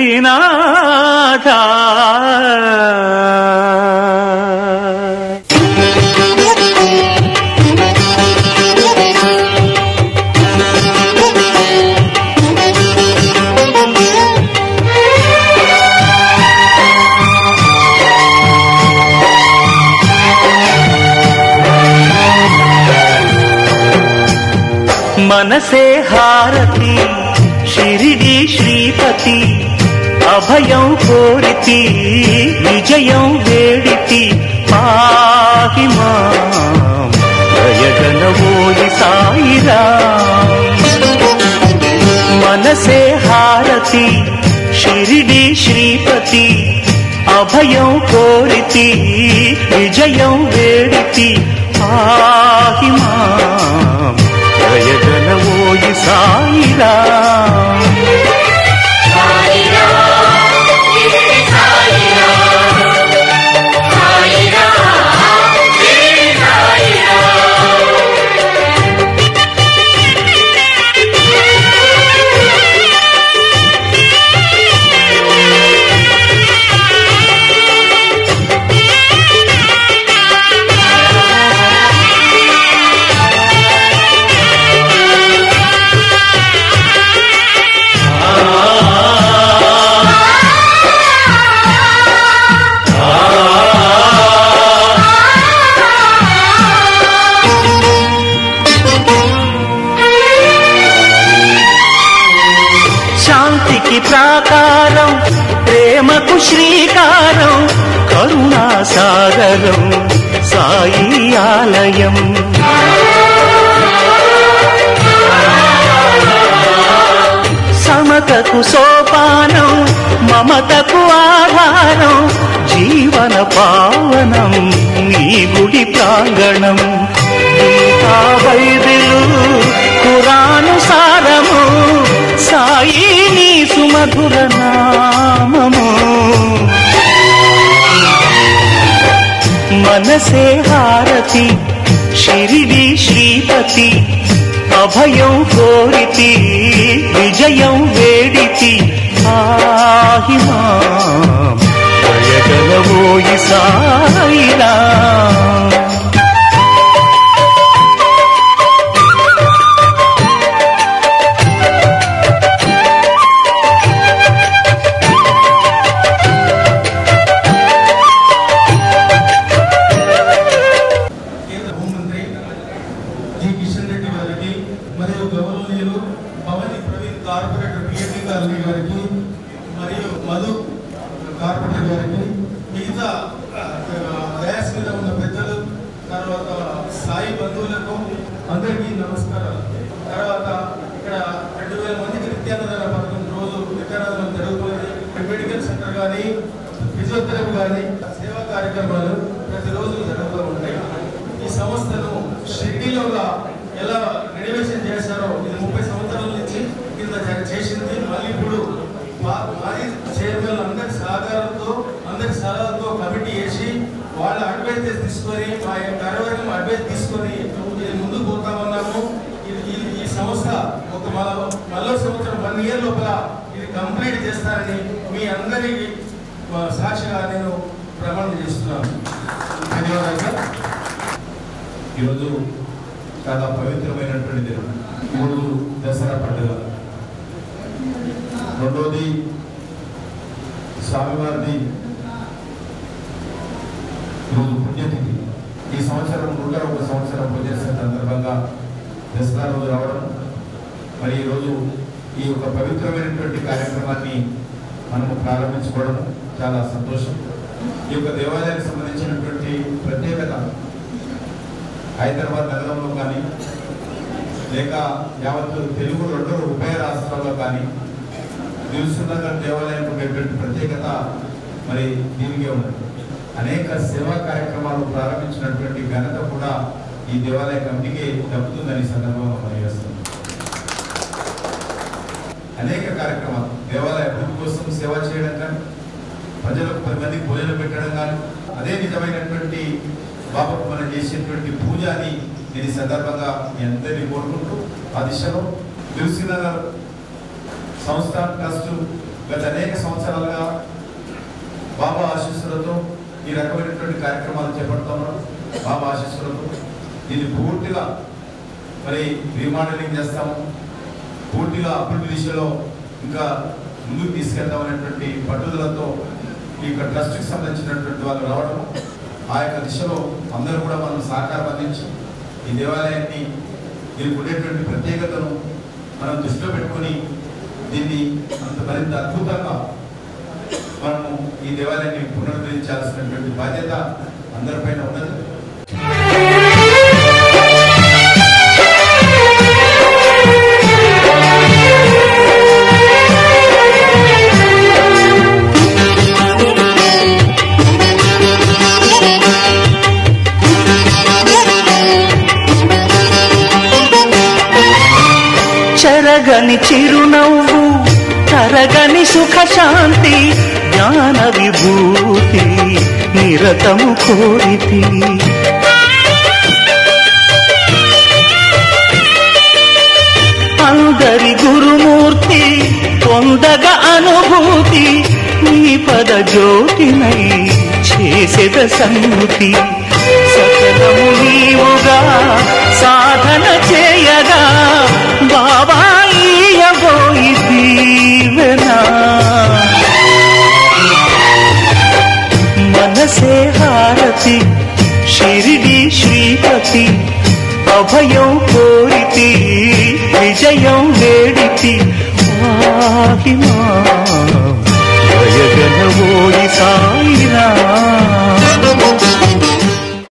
హరినాథ మనసే హారతి షిరిడి శ్రీపతి అభయం కోరితి విజయం వేడితి పాహి మాం దయగనవోయి సాయిరా మనసే హారతి షిరిడి శ్రీపతి అభయం కోరితి విజయం వేడితి పాహి మాం దయగనవోయి సాయిరా శాంతికి ప్రాకారం ప్రేమకు శ్రీకారం కరుణా సాగరం సాయి ఆలయం సమతకు సోపానం మమతకు ఆధారం జీవన పావనం నీ గుడి ప్రాంగణం గీతా బైబిలు కురాను సారము సాయి నీ సుమధుర నామము మనసే హారతి షిరిడి శ్రీపతి అభయం కోరితి విజయం వేడితి ఆహి మాం దయగలవోయి సాయిరా కేంద్ర హోంమంత్రి జి కిషన్ రెడ్డి గారికి మరియు గౌరవనీయులు భవని ప్రవీణ్ కార్పొరేటర్ పిఎండి గారి గారికి మరియు మధు కార్పొరేటర్ గారికి మిగతా డయాస్ మీద ఉన్న పెద్దలు తర్వాత సాయి బంధువులకు అందరికీ నమస్కారాలు తర్వాత ఇక్కడ రెండు వేల మందికి నిత్యాన్నదాన పథకం రోజు నిత్యాన్నదానం జరుగుతుంది మెడికల్ సెంటర్ కానీ ఫిజియోథెరపీ కానీ సేవా కార్యక్రమాలు ప్రతిరోజు జరుగుతూ ఉంటాయి ఈ సంస్థను షిరిడీలోగా ఎలా రెనోవేషన్ చేశారో ఇది ముప్పై సంవత్సరాల నుంచి కింద జ- చేసింది మళ్ళీ ఇప్పుడు మా- మాజీ చైర్మన్ అందరి సహకారంతో అందరి సలహాలతో కమిటీ వేసి వాళ్ళ అడ్వైజెస్ తీసుకొని మా యొక్క కార్యవర్గం అడ్వైజ్ తీసుకొని ఇది ముందుకు పోతామన్నాము ఇది ఈ- ఈ సంస్థ ఒక మళ్ళా మళ్ళీ సంవత్సరం వన్ ఇయర్ లోపల ఇది కంప్లీట్ చేస్తారని మీ అందరికీ ఆ, సాక్షిగా నేను ప్రమాణం చేస్తున్నాను ధన్యవాదాలు సార్ ఈరోజు చాలా పవిత్రమైనటువంటి దినం ఈరోజు దసరా పండుగ రెండోది స్వామివారిది ఈరోజు పుణ్యతిథి ఈ సంవత్సరం నూట ఒక సంవత్సరం పూజ చేసిన సందర్భంగా దసరా రోజు రావడం మరి ఈరోజు ఈ యొక్క పవిత్రమైనటువంటి కార్యక్రమాన్ని మనము ప్రారంభించుకోవడం చాలా సంతోషం ఈ యొక్క దేవాలయానికి సంబంధించినటువంటి ప్రత్యేకత హైదరాబాద్ నగరంలో కానీ లేక యావత్ తెలుగు రెండు ఉభయ రాష్ట్రాల్లో కానీ దిల్సునగర్ దేవాలయం ఉండేటువంటి ప్రత్యేకత మరి దీనికే ఉన్నది అనేక సేవా కార్యక్రమాలు ప్రారంభించినటువంటి ఘనత కూడా ఈ దేవాలయ కమిటీకి దక్కుతుందని ఈ సందర్భంగా పనిచేస్తుంది అనేక కార్యక్రమాలు దేవాలయ అభివృద్ధి కోసం సేవ చేయడం కానీ ప్రజలకు పది మందికి భోజనం పెట్టడం కానీ అదే నిజమైనటువంటి బాబాకు మనం చేసేటువంటి పూజ అని నేను ఈ సందర్భంగా మీ అందరినీ కోరుకుంటూ ఆ దిశలో దిల్సునగర్ సంస్థ ట్రస్ట్ గత అనేక సంవత్సరాలుగా బాబా ఆశీస్సులతో ఈ రకమైనటువంటి కార్యక్రమాలు చేపడుతున్నారు బాబా ఆశీస్సులతో దీన్ని పూర్తిగా మరి రీమోడలింగ్ చేస్తాము పూర్తిగా అభివృద్ధి దిశలో ఇంకా ముందుకు తీసుకెళ్తామనేటువంటి పట్టుదలతో ఈ యొక్క ట్రస్ట్కి సంబంధించినటువంటి వాళ్ళు రావడం ఆ యొక్క దిశలో అందరూ కూడా మనం సహకారం అందించి ఈ దేవాలయాన్ని దీనికి ఉండేటువంటి ప్రత్యేకతను మనం దృష్టిలో పెట్టుకొని దీన్ని అంత మరింత అద్భుతంగా మనము ఈ దేవాలయాన్ని పునరుద్ధరించాల్సినటువంటి బాధ్యత అందరిపైన ఉన్నది చెరగని చిరునవ్వు తరగని సుఖ శాంతి జ్ఞాన విభూతి నిరతము కోరితి అందరి గురుమూర్తి పొందగ అనుభూతి నీ పద జ్యోతినై చేసేద సంగతి సకలము నీవుగా సాధన చేయగా బాబా ఈయబోయి దీవెనా మనసే హారతి షిరిడి శ్రీపతి అభయం కోరితి విజయం వేడితి వాహిమా జయగనవోయి సాయిరా